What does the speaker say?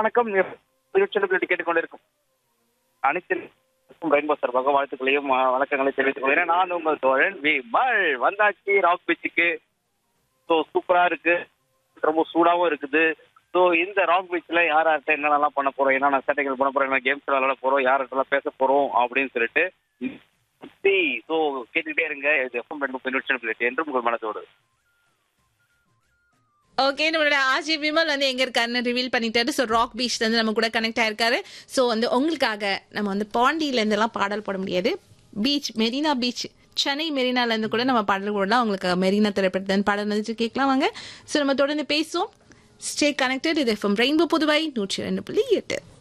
வணக்கம் நிகழ்ச்சியில் கேட்டுக்கொண்டிருக்கும் அனைத்து ரெயின்போ சார்பாக வாழ்த்துக்களையும் அஹ், வணக்கங்களையும் தெரிவித்துக் கொள்கிறேன் நான் உங்கள் தோழன் வி மல் வந்தாச்சு ராக் பீச்சுக்கு ஸோ சூப்பரா இருக்கு ரொம்ப சூடாவும் இருக்குது ஸோ இந்த ராக் பீச்ல யார் யார்கிட்ட என்னென்னலாம் பண்ண போறோம் என்னென்ன சேட்டைகள் பண்ண போறோம் என்ன கேம்ஸ் விளையாட போறோம் யார்கிட்டலாம் பேச போறோம் அப்படின்னு சொல்லிட்டு ஸோ கேட்டுக்கிட்டே இருங்க இது எஃப்எம் ரெண்டு நிகழ்ச்சி என்று உங்கள் மனதோடு ஓகே நம்மளோட ஆர்ஜி விமல் வந்து எங்க இருக்காருன்னு ரிவீல் பண்ணிட்டாரு ஸோ ராக் பீச்ல இருந்து நம்ம கூட கனெக்ட் ஆயிருக்காரு ஸோ வந்து உங்களுக்காக நம்ம வந்து பாண்டியில இருந்தெல்லாம் பாடல் போட முடியாது பீச் மெரினா பீச் சென்னை மெரினால இருந்து கூட நம்ம பாடல் போடலாம் உங்களுக்கு மெரினா திரைப்படத்தின் பாடல் வந்துச்சு கேட்கலாம் வாங்க ஸோ நம்ம தொடர்ந்து பேசுவோம் ஸ்டே கனெக்டட் இது எஃப்எம் ரெயின்போ புதுவை நூற்றி ரெண்டு புள்ளி எட்டு